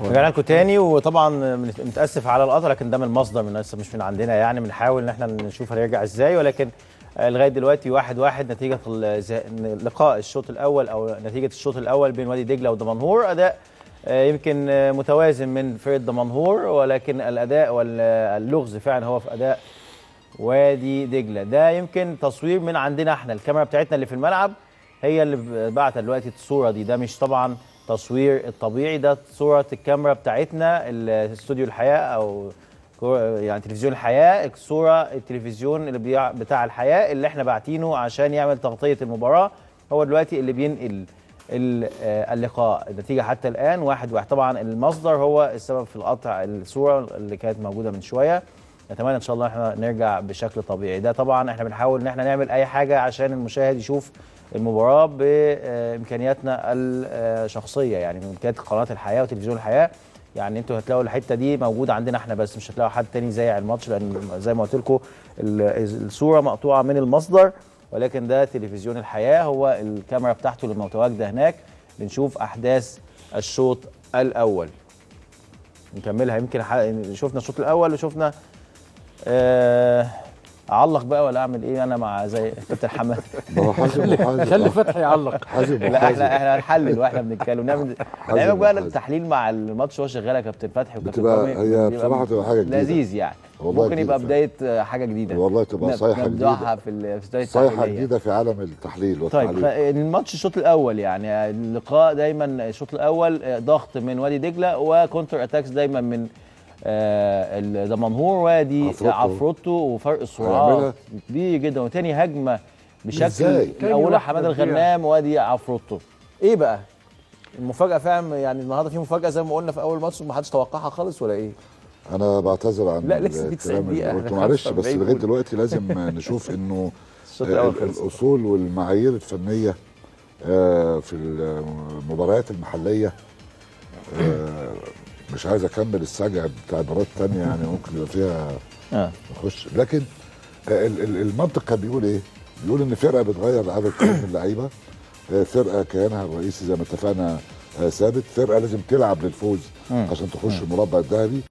رجعنا لكم تاني وطبعا متاسف على القطع لكن ده من المصدر من لسه مش من عندنا يعني بنحاول ان احنا نشوف هنرجع ازاي ولكن آه، لغايه دلوقتي واحد واحد نتيجه الز- لقاء الشوط الاول او نتيجه الشوط الاول بين وادي دجله ودمنهور اداء آه، يمكن آه، متوازن من فرقه دمنهور ولكن الاداء واللغز فعلا هو في اداء وادي دجله ده يمكن تصوير من عندنا احنا الكاميرا بتاعتنا اللي في الملعب هي اللي بعت دلوقتي الصوره دي ده مش طبعا تصوير الطبيعي ده صوره الكاميرا بتاعتنا الاستوديو الحياه او كو- يعني تلفزيون الحياه الصوره التلفزيون اللي بيع- بتاع الحياه اللي احنا باعتينه عشان يعمل تغطيه المباراه هو دلوقتي اللي بينقل ال- آه، اللقاء النتيجه حتى الان واحد واحد طبعا المصدر هو السبب في القطع الصوره اللي كانت موجوده من شويه نتمنى ان شاء الله احنا نرجع بشكل طبيعي ده طبعا احنا بنحاول ان احنا نعمل اي حاجه عشان المشاهد يشوف المباراه بامكانياتنا الشخصيه يعني من امكانيات قناه الحياه وتلفزيون الحياه يعني انتوا هتلاقوا الحته دي موجوده عندنا احنا بس مش هتلاقوا حد تاني زي الماتش لان زي ما قلت لكم ال- الصوره مقطوعه من المصدر ولكن ده تلفزيون الحياه هو الكاميرا بتاعته اللي متواجده هناك بنشوف احداث الشوط الاول نكملها يمكن ح- شفنا الشوط الاول وشفنا آه اعلق بقى ولا اعمل ايه انا مع زي كابتن حماد ما هو حازم وحازم خلي فتحي يعلق حازم لا وحازم احنا احنا هنحلل واحنا بنتكلم نعمل حازم نعمل بقى وحازم. التحليل مع الماتش وهو شغال يا كابتن فتحي وكابتن بتبقى- طارق. هي بيبقى بصراحة تبقى حاجة جديدة. لذيذ يعني والله ممكن يبقى جديدة بدايه آه، حاجه جديده والله تبقى نب- صيحة نبدأها جديدة. في ال- في بدايه صيحة التحليلية. جديدة في عالم التحليل طيب والتعليق خ- الماتش الشوط الاول يعني اللقاء دايما الشوط الاول آه، ضغط من وادي دجله وكونتر اتاكس دايما من آه، الدمنهور وادي عفروتو. عفروتو وفرق هيعملها. السرعات كبير جدا وتاني هجمه بشكل إزاي؟ تاني اولها واحدة حماده فيها. الغنام وادي عفروتو ايه بقى المفاجاه فعلا يعني النهارده في مفاجاه زي ما قلنا في اول ماتش ما حدش توقعها خالص ولا ايه انا بعتذر عن لا، لسه في 90 الكلام اللي دقيقة. قلته احنا معلش 45 بس لغايه قول. دلوقتي لازم نشوف انه الشوط الاول ال- خلص الاصول والمعايير الفنيه آه، في المباريات المحليه آه، مش عايز اكمل السجع بتاع المباريات الثانيه يعني ممكن يبقى فيها اه نخش لكن آه، ال- ال- المنطق كان بيقول ايه؟ بيقول ان فرقه بتغير عدد كبير من اللعيبه آه، فرقه كيانها الرئيسي زي ما اتفقنا آه، ثابت فرقه لازم تلعب للفوز مم. عشان تخش المربع الذهبي